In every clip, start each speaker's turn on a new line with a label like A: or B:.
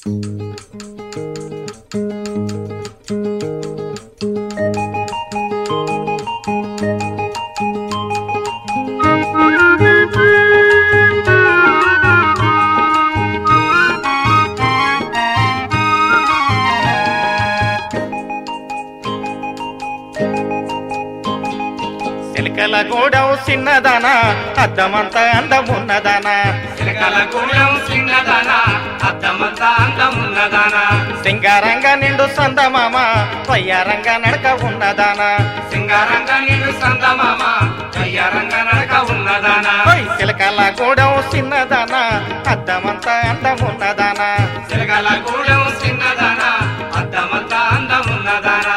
A: చిలకల గూడెం చిన్నదానా అద్దమంతా అందమున్నదానా
B: చిలకల గూడెం చిన్నదానా అద్దమంతా అందమున్నదానా
A: సింగారంగా నిండు సందమామ వయ్యారంగా నడక ఉన్నదానా
B: సింగారంగా నిన్ను సందమామ కయ్యారంగా నడక ఉన్నదానా
A: ఓయ్ చిలకల గూడెం చిన్నదానా అద్దమంతా అందమున్నదానా
B: చిలకల గూడెం చిన్నదానా అద్దమంతా అందమున్నదానా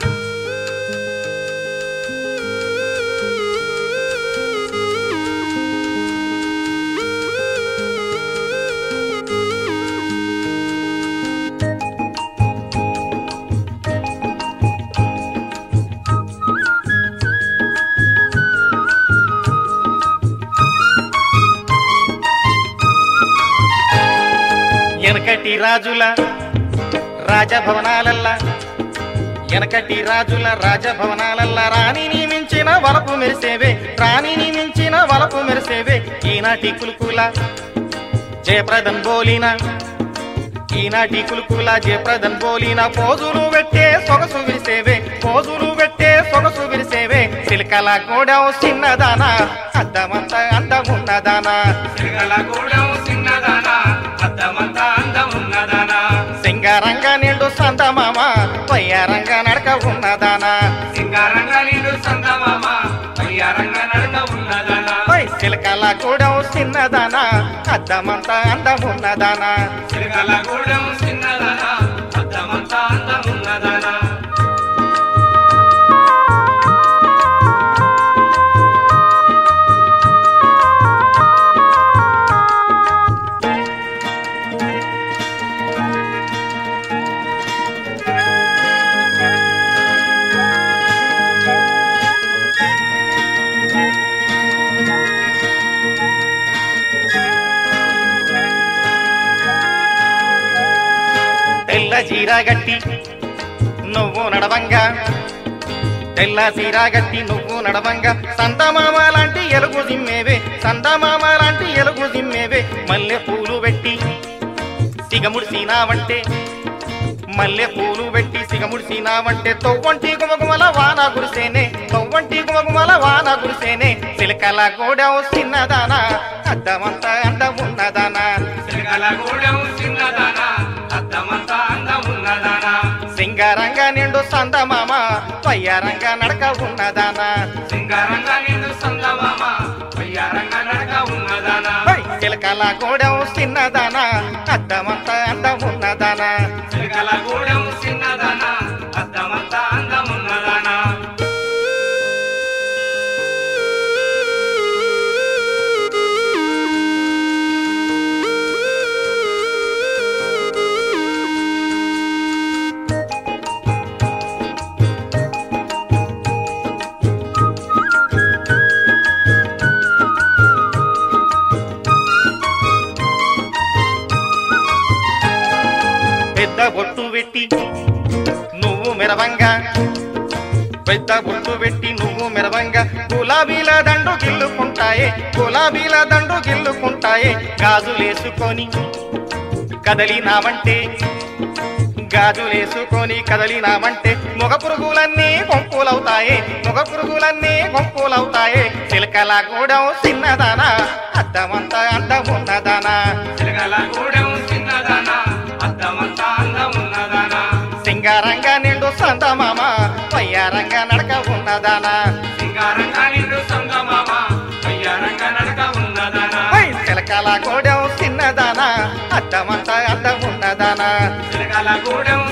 A: వెనకటి రాజుల రాజభవనాలల్లా వెనకటి రాజుల రాజభవనాలల్లా రాణిని మించిన వలపు మెరిసేవే రాణిని మించిన వలపు మెరిసేవే ఈనాటి కులుకుల జయప్రదం బోలిన ఈనాటి కులుకుల జయప్రదం బోలిన పోజులు పెట్టే సొగసు విరిసేవే పోజులు పెట్టే సొగసు విరిసేవే సిలికల గోడెం చిన్నదానా అద్దమంతా అందమున్నదానా
B: చిలకల గూడెం చిన్నదానా అద్దమంతా అందమున్నదానా
A: సింగారంగా నిండు సందమామ వయ్యారంగా నడక ఉన్నదానా
B: సింగారంగా నిన్ను సందమామ కయ్యారంగా నడక ఉన్నదానా
A: ఓయ్ సిలకల కూడా చిన్నదానా అద్దమంతా అందమున్నదానా
B: చిలకల గూడెం చిన్నదానా అద్దమంతా అందమున్నదానా
A: తెల్ల చీర గట్టి నువ్వు నడవంగా తెల్ల చీర గట్టి నువ్వు నడవంగా సంతమామ లాంటి ఎలుగు దిమ్మేవే సంతమామ లాంటి ఎలుగు దిమ్మేవే మల్లె పూలు పెట్టి సిగముడిసినావంటే మల్లె పూలు పెట్టి సిగముడిసినావంటే తొవ్వంటి గుమగుమల వాన గురిసేనే తొవ్వంటి గుమగుమల వాన గురిసేనే సిలకల గోడెం చిన్నదానా అద్దమంతా అందమున్నదానా
B: చిలకల గూడెం చిన్నదానా అద్దమంతా అందమున్నదానా
A: సింగారంగా నిండు సందమామ వయ్యారంగా నడక ఉన్నదానా
B: సింగారంగా నిన్ను సందమామ వయ్యారంగా నడక ఉన్నదానా
A: ఓయ్ చిలకల గోడెం చిన్నదానా అద్దమంతా అందమున్నదానా
B: చిలకల గూడెం చిన్నదానా అద్దమంతా అందమున్నదానా
A: పెద్ద బొట్టు పెట్టి నువ్వు మెరవంగా పెద్ద బొట్టు పెట్టి నువ్వు మెరవంగా గులాబీల దండు గిల్లుకుంటాయే గులాబీల దండు గిల్లుకుంటాయే గాజులేసుకొని కదలినామంటే గాజులేసుకొని కదలినామంటే మొగ పురుగులన్నీ కొంపులవుతాయే మొగ పురుగులన్నీ కొంపులవుతాయే చిలకల కూడా చిన్నదానా అద్దమంతా అందమున్నదానా
B: చిలకల గూడెం చిన్నదానా అద్దమంతా అందమున్నదానా
A: సింగారంగా నిండు సంతమామ వయ్యారంగా నడక ఉన్నదానా
B: సింగారంగా నిన్ను సందమామ వయ్యారంగా నడక ఉన్నదానా
A: ఓయ్ చిలకల గోడెం చిన్నదానా అద్దమంతా అందమున్నదానా
B: చిలకల గూడెం